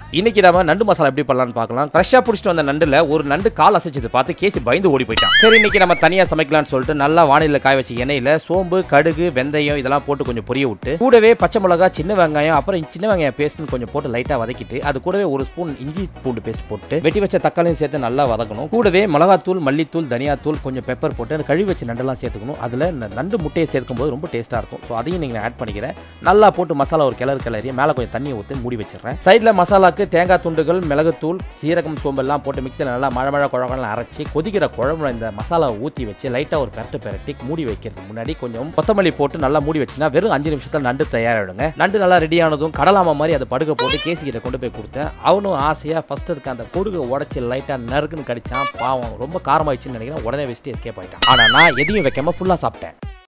இன்னைக்கு நாம நண்டு மசாலா எப்படி பண்ணலாம்னு பார்க்கலாம் ஃப்ரெஷ்ஷாக பிடிச்சிட்டு வந்த நண்டுல ஒரு நண்டு கால் அசைச்சது பார்த்து கேசி பயந்து ஓடி போயிட்டான் சரி இன்னைக்கு நம்ம தனியா சமைக்கலாம்னு சொல்லிட்டு நல்லா வானிலை காய வச்ச எண்ணெயில சோம்பு கடுகு வெந்தயம் இதெல்லாம் போட்டு கொஞ்சம் பொரிய விட்டு கூடவே பச்சை மிளகா சின்ன வெங்காயம் அப்புறம் சின்ன வெங்காயம் பேஸ்ட்னு கொஞ்சம் போட்டு லைட்டா வதக்கிட்டு அது கூடவே ஒரு ஸ்பூன் இஞ்சி பூண்டு பேஸ்ட் போட்டு வெட்டி வச்ச தக்காளியும் சேர்த்து நல்லா வதக்கணும் கூடவே மிளகாத்தூள் மல்லித்தூள் தனியாத்தூள் கொஞ்சம் பெப்பர் போட்டு அந்த கழுவி வச்ச நண்டெல்லாம் சேர்த்துக்கணும் அதுல இந்த நண்டு முட்டையை சேர்க்கும் போது ரொம்ப டேஸ்டா இருக்கும் ஸோ அதையும் நீங்க ஆட் பண்ணிக்கிறேன் நல்லா போட்டு மசாலா ஒரு கிளறு கிளறி மேலே கொஞ்சம் தண்ணி ஊற்றி மூடி வச்சிடுறேன் சைடில் மசாலாக்கு தேங்காய் துண்டுகள் மிளகுத்தூள் சீரகம் சோம்பெல்லாம் போட்டு மிக்சியில் நல்லா மழை மழை குழம்பெல்லாம் அரைச்சி கொதிக்கிற குழம்புல இந்த மசாலாவை ஊற்றி வச்சு லைட்டாக ஒரு பெரட்டு பெரட்டி மூடி வைக்கிறதுக்கு முன்னாடி கொஞ்சம் கொத்தமல்லி போட்டு நல்லா மூடி வச்சுன்னா வெறும் அஞ்சு நிமிஷத்தில் நண்டு தயாராகிடுங்க நண்டு நல்லா ரெடி ஆனதும் கடலாமா மாதிரி அதை படுக்க போட்டு கேசிக்கிட்ட கொண்டு போய் கொடுத்தேன் அவனும் ஆசையாக ஃபர்ஸ்ட் இருக்க அந்த கொடுக உடச்சி லைட்டாக நறுக்குன்னு கடிச்சான் பாவம் ரொம்ப காரமாயிடுச்சுன்னு நினைக்கிறேன் உடனே வச்சுட்டு எஸ்கேப் ஆயிட்டான் ஆனால் நான் எதையும் வைக்காம ஃபுல்லாக சாப்பிட்டேன்